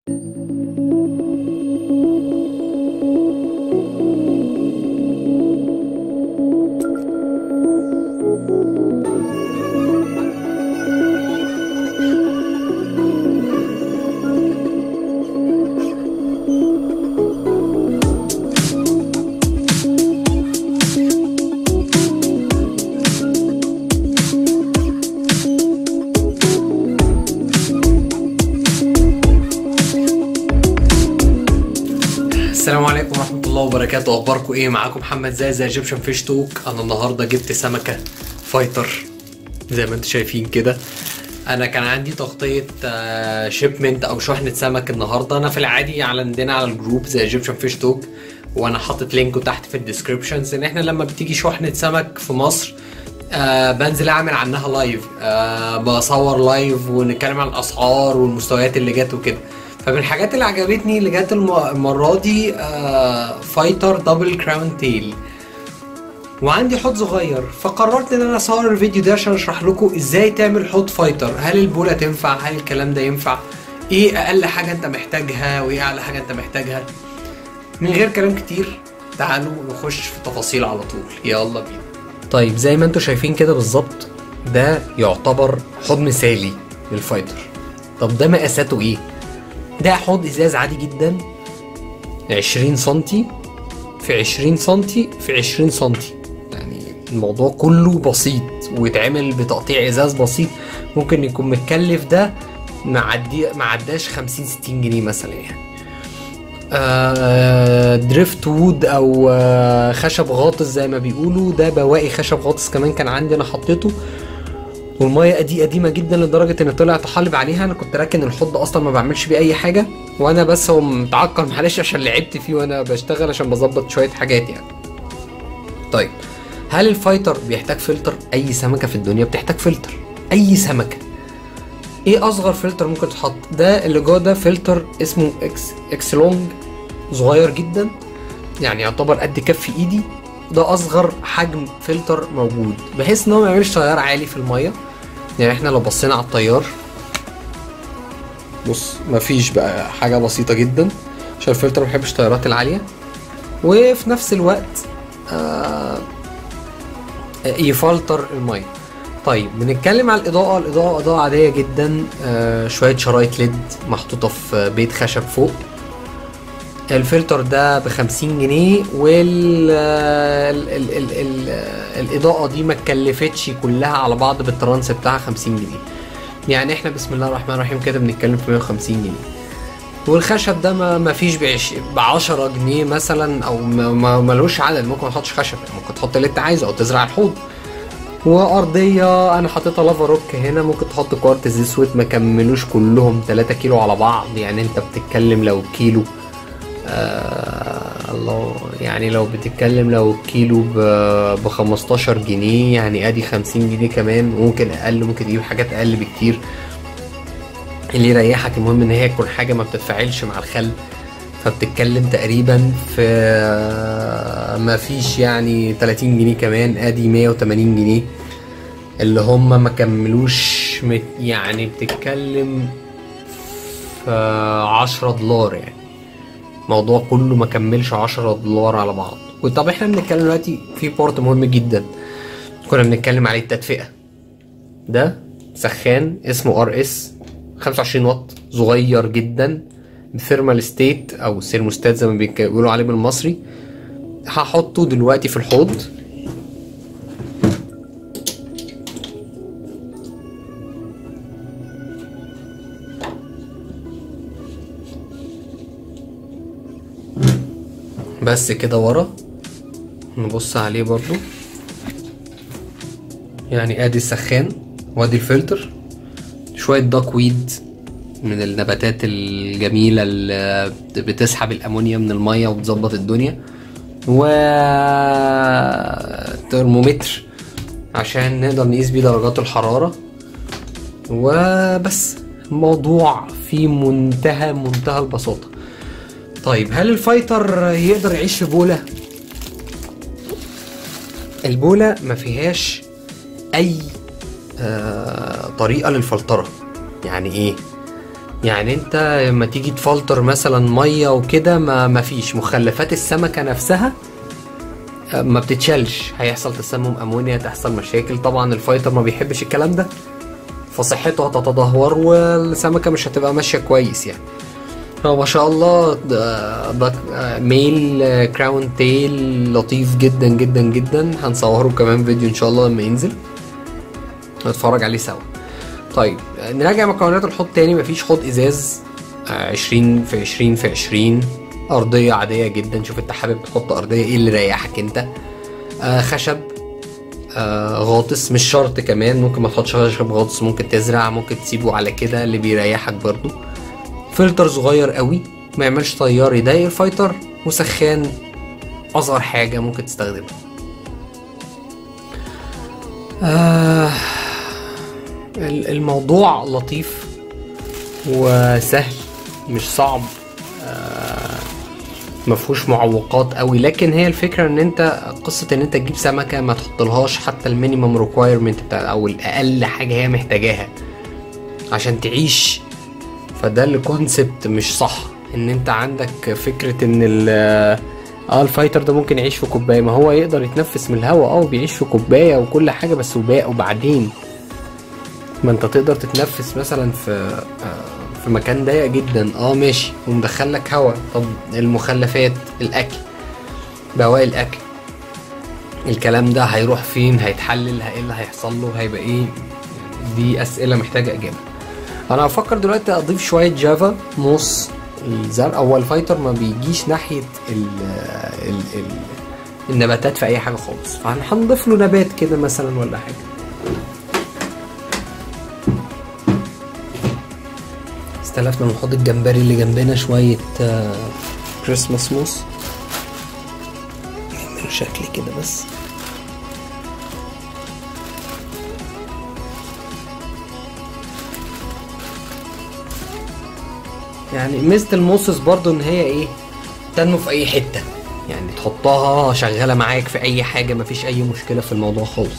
السلام عليكم ورحمة الله وبركاته أخباركم إيه معاكم محمد زي زي ايجيبشن فيش توك أنا النهاردة جبت سمكة فايتر زي ما انتم شايفين كده أنا كان عندي تغطية شيبمنت أو شحنة سمك النهاردة أنا في العادي عندنا على الجروب زي ايجيبشن فيش توك وأنا حاطط لينكه تحت في الديسكربشنز إن إحنا لما بتيجي شحنة سمك في مصر آه بنزل اعمل عنها لايف آه بصور لايف ونتكلم عن الاسعار والمستويات اللي جت وكده فمن الحاجات اللي عجبتني اللي جت الم- المره دي آه فايتر دبل كراون تيل وعندي حوض صغير فقررت ان انا اصور الفيديو ده عشان اشرح لكم ازاي تعمل حوض فايتر هل البوله تنفع هل الكلام ده ينفع ايه اقل حاجه انت محتاجها وايه اعلى حاجه انت محتاجها من غير كلام كتير تعالوا نخش في التفاصيل على طول يلا بينا طيب زي ما انتم شايفين كده بالظبط ده يعتبر حوض مثالي للفايتر طب ده مقاساته ايه ده حوض ازاز عادي جدا 20 سنتي في 20 سنتي في 20 سنتي يعني الموضوع كله بسيط ويتعمل بتقطيع ازاز بسيط ممكن يكون متكلف ده معدي معداش 50 60 جنيه مثلا يعني آه، دريفت وود او آه، خشب غاطس زي ما بيقولوا ده بواقي خشب غاطس كمان كان عندي انا حطيته والميه دي قديمه جدا لدرجه ان طلع طحالب عليها انا كنت راكن الحوض اصلا ما بعملش بيه اي حاجه وانا بس هو متعكر معلش عشان لعبت فيه وانا بشتغل عشان بظبط شويه حاجات يعني طيب هل الفايتر بيحتاج فلتر اي سمكه في الدنيا بتحتاج فلتر اي سمكه ايه اصغر فلتر ممكن تحط ده اللي جوه ده فلتر اسمه اكس اكس لونج صغير جدا يعني يعتبر قد كف ايدي ده اصغر حجم فلتر موجود بحيث ان هو ما يعملش تيار عالي في الميه يعني احنا لو بصينا على التيار بص مفيش بقى حاجه بسيطه جدا عشان الفلتر ما بيحبش التيارات العاليه وفي نفس الوقت آه يفلتر الميه طيب بنتكلم على الاضاءه الاضاءه اضاءه عاديه جدا آه شويه شرايط ليد محطوطه في بيت خشب فوق الفلتر ده ب 50 جنيه وال ال ال ال ال الاضاءه دي ما اتكلفتش كلها على بعض بالترانس بتاعها 50 جنيه يعني احنا بسم الله الرحمن الرحيم كده بنتكلم في 150 جنيه والخشب ده ما ما فيش ب 10 جنيه مثلا او ما- ما ملوش عدد ممكن ما تحطش خشب يعني ممكن تحط اللي انت عايزه او تزرع الحوض وارضيه انا حاططها لافا روك هنا ممكن تحط كوارتز اسود ما كملوش كلهم 3 كيلو على بعض يعني انت بتتكلم لو كيلو آه الله يعني لو بتتكلم لو كيلو ب 15 جنيه يعني ادي 50 جنيه كمان ممكن اقل ممكن تجيب حاجات اقل بكتير اللي يريحك المهم ان هي تكون حاجه ما بتتفاعلش مع الخل فبتتكلم تقريبا في ما فيش يعني 30 جنيه كمان ادي 180 جنيه اللي هم ما كملوش مت- يعني بتتكلم في 10 دولار يعني الموضوع كله ما كملش 10 دولار على بعض وطب احنا بنتكلم دلوقتي في بورت مهم جدا كنا بنتكلم عليه التدفئه ده سخان اسمه ار اس 25 واط صغير جدا ثيرمال ستيت او سيرموستات زي ما بيك- بيقولوا عليه بالمصري هحطه دلوقتي في الحوض بس كده ورا نبص عليه برضو يعني ادي السخان وادي الفلتر شوية داك ويد من النباتات الجميلة اللي بتسحب الأمونيا من المية وبتظبط الدنيا و ترمومتر عشان نقدر نقيس بيه درجات الحرارة وبس الموضوع في منتهى منتهى البساطة طيب هل الفايتر يقدر يعيش في بولة؟ البولة ما فيهاش أي آه طريقة للفلترة يعني إيه؟ يعني انت لما تيجي تفلتر مثلا ميه وكده ما ما فيش مخلفات السمكه نفسها آه، ما بتتشالش هيحصل تسمم امونيا تحصل مشاكل طبعا الفايتر ما بيحبش الكلام ده فصحته هتتدهور والسمكه مش هتبقى ماشيه كويس يعني هو ما شاء الله ده, ده ميل آه، كراون تيل لطيف جدا جدا جدا هنصوره كمان فيديو ان شاء الله لما ينزل نتفرج عليه سوا طيب آه، نراجع مكونات الحوض تاني مفيش حوض ازاز آه، 20 في 20 في 20 ارضيه عاديه جدا شوف انت حابب تحط ارضيه ايه اللي يريحك انت آه خشب آه غاطس مش شرط كمان ممكن ما تحطش خشب غاطس ممكن تزرع ممكن تسيبه على كده اللي بيريحك برضو فلتر صغير قوي ما يعملش طيار يضايق الفايتر وسخان اصغر حاجه ممكن تستخدمها آه ال- الموضوع لطيف وسهل مش صعب آه مفهوش معوقات قوي لكن هي الفكره ان انت قصه ان انت تجيب سمكه ما تحطلهاش حتى المينيمم ريكوايرمنت بتاع او الاقل حاجه هي محتاجاها عشان تعيش فده الكونسبت مش صح ان انت عندك فكره ان ال اه الفايتر ده ممكن يعيش في كوبايه ما هو يقدر يتنفس من الهواء اه وبيعيش في كوبايه وكل حاجه بس وباء وبعدين ما انت تقدر تتنفس مثلا في آه، في مكان ضيق جدا اه ماشي ومدخلك هواء طب المخلفات الاكل بواقي الاكل الكلام ده هيروح فين هيتحلل ايه اللي هيحصل له هيبقى ايه دي اسئله محتاجه اجابه انا بفكر دلوقتي اضيف شويه جافا موس الزرع هو الفايتر ما بيجيش ناحيه ال ال ال النباتات في اي حاجه خالص فهنضيف له نبات كده مثلا ولا حاجه استلفنا من حوض الجمبري اللي جنبنا شويه آه، كريسماس موس نعمل شكل كده بس يعني ميزه الموسس برضو ان هي ايه تنمو في اي حته يعني تحطها شغاله معاك في اي حاجه مفيش اي مشكله في الموضوع خالص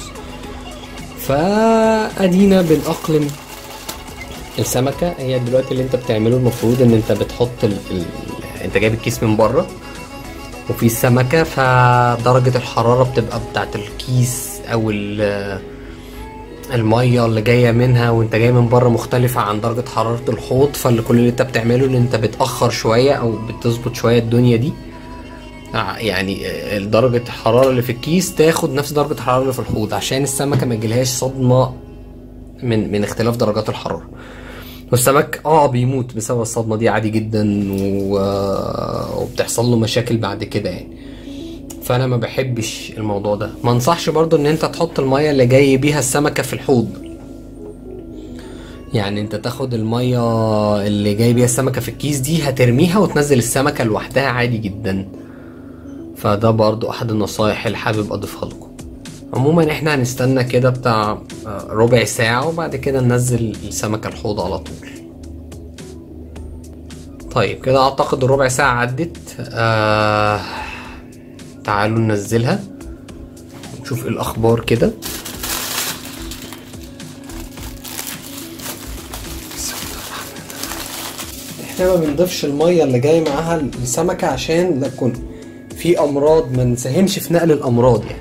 فادينا بنأقلم السمكه هي دلوقتي اللي انت بتعمله المفروض ان انت بتحط ال... ال... انت جايب الكيس من بره وفي السمكه فدرجه الحراره بتبقى بتاعت الكيس او ال... الميه اللي جايه منها وانت جاي من بره مختلفه عن درجه حراره الحوض فاللي كل اللي انت بتعمله ان انت بتاخر شويه او بتظبط شويه الدنيا دي ع- يعني آه، درجه الحراره اللي في الكيس تاخد نفس درجه الحراره اللي في الحوض عشان السمكه ما يجيلهاش صدمه من من اختلاف درجات الحراره والسمك اه بيموت بسبب الصدمه دي عادي جدا و... وبتحصل له مشاكل بعد كده يعني فانا ما بحبش الموضوع ده ما انصحش برضو ان انت تحط المية اللي جاي بيها السمكة في الحوض يعني انت تاخد المية اللي جاي بيها السمكة في الكيس دي هترميها وتنزل السمكة لوحدها عادي جدا فده برضو احد النصايح اللي حابب اضيفها لكم عموما احنا هنستنى كده بتاع آه، ربع ساعة وبعد كده ننزل السمكة الحوض على طول طيب كده اعتقد الربع ساعة عدت آه تعالوا ننزلها نشوف ايه الاخبار كده احنا ما بنضيفش الميه اللي جاي معاها السمكه عشان لا تكون في امراض ما نساهمش في نقل الامراض يعني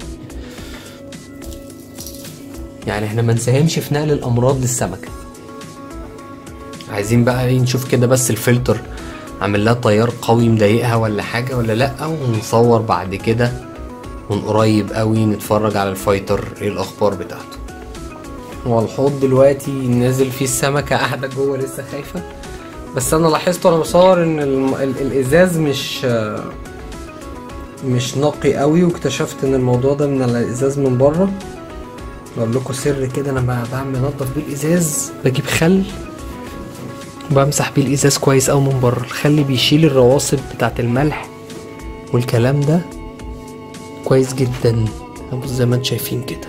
يعني احنا ما نساهمش في نقل الامراض للسمكه عايزين بقى ايه نشوف كده بس الفلتر عامل لها تيار قوي مضايقها ولا حاجه ولا لا ونصور بعد كده من قريب قوي نتفرج على الفايتر ايه الاخبار بتاعته هو الحوض دلوقتي نازل فيه السمكه قاعده جوه لسه خايفه بس انا لاحظت وانا بصور ان الم... ال... الازاز مش مش نقي قوي واكتشفت ان الموضوع ده من الازاز من بره اقول لكم سر كده انا ب- بعمل انضف بيه الازاز بجيب خل وبمسح بيه الازاز كويس قوي من بره الخل بيشيل الرواسب بتاعت الملح والكلام ده كويس جدا بص زي ما انتم شايفين كده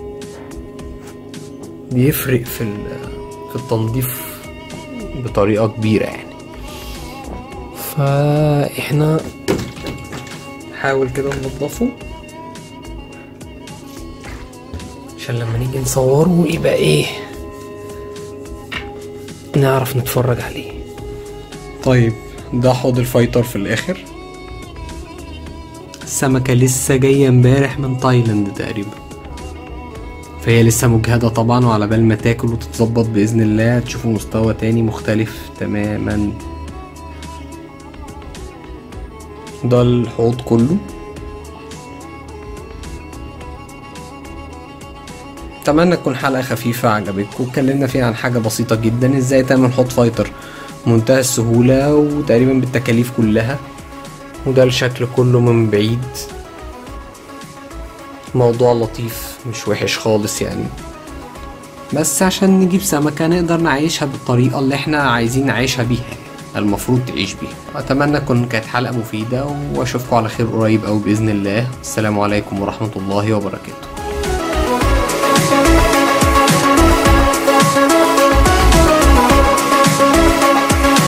بيفرق في ال- في التنظيف بطريقة كبيرة يعني فاحنا نحاول كده ننضفه عشان لما نيجي نصوره يبقى ايه نعرف نتفرج عليه طيب ده حوض الفايتر في الاخر السمكة لسه جاية امبارح من تايلاند تقريبا فهي لسه مجهدة طبعا وعلى بال ما تاكل وتتظبط بإذن الله تشوفوا مستوى تاني مختلف تماما ده الحوض كله اتمنى تكون حلقة خفيفة عجبتكم اتكلمنا فيها عن حاجة بسيطة جدا ازاي تعمل حوض فايتر منتهى السهولة وتقريبا بالتكاليف كلها وده الشكل كله من بعيد موضوع لطيف مش وحش خالص يعني بس عشان نجيب سمكة نقدر نعيشها بالطريقة اللي احنا عايزين نعيشها بيها المفروض تعيش بيها أتمنى تكون كانت حلقة مفيدة وأشوفكم على خير قريب أوي بإذن الله السلام عليكم ورحمة الله وبركاته